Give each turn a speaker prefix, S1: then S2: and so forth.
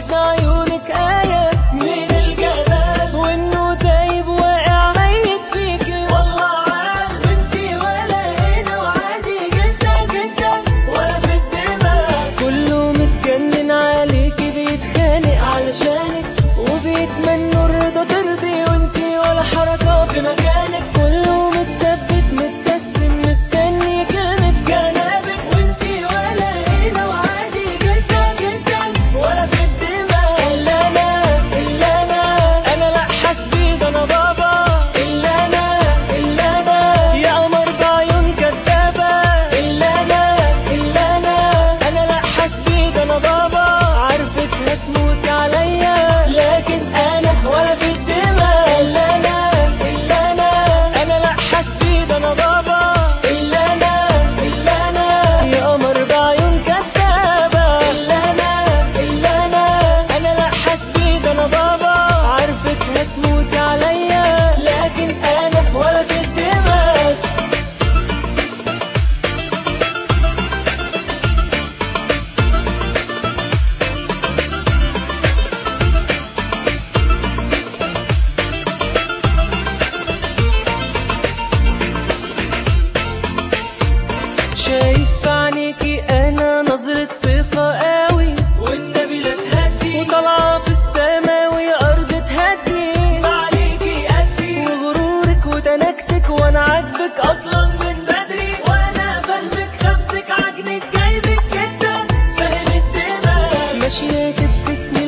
S1: حسن عيونك آية
S2: من الجمال
S1: وإنه دايب واقع ميت فيكي
S2: والله عال بنتي ولا هنا وعادي جدا جدا ولا في الدماغ
S1: كله متجنن عليكي بيتخانق علشانك وبيتمنوا الرضا ترضي وانتي ولا حركة في مكانك كله متثبت متسيستم مستني كلمة
S2: جنابك وانتي ولا هنا وعادي جدا جدا ولا في الدماغ
S1: إلا أنا إلا أنا أنا لأ حسبي ده أنا بابا إلا أنا إلا أنا يا قمر بعيون كدابة إلا أنا إلا أنا أنا لأ حسبي ده أنا بابا عارفك هتموتي عليا لكن أنا ولا في الدماغ إلا أنا إلا أنا أنا لأ حسبي ده أنا بابا إلا أنا إلا أنا يا قمر بعيون كدابة إلا أنا إلا أنا أنا لأ حسبي ده أنا بابا عارفك هتموتي عليا لكن أنا ولا في الدماغ شايف في عينيكي انا نظرة ثقة قوي
S2: والنبي لا تهدي
S1: وطالعة في السما ويا ارض تهدي
S2: عليكي قدي
S1: وغرورك وتنكتك وانا عاجبك اصلا
S2: اصلا من بدري وانا فاهمك خمسك عجنك جايبك جدا فاهم الدماغ
S1: ماشية تبتسمي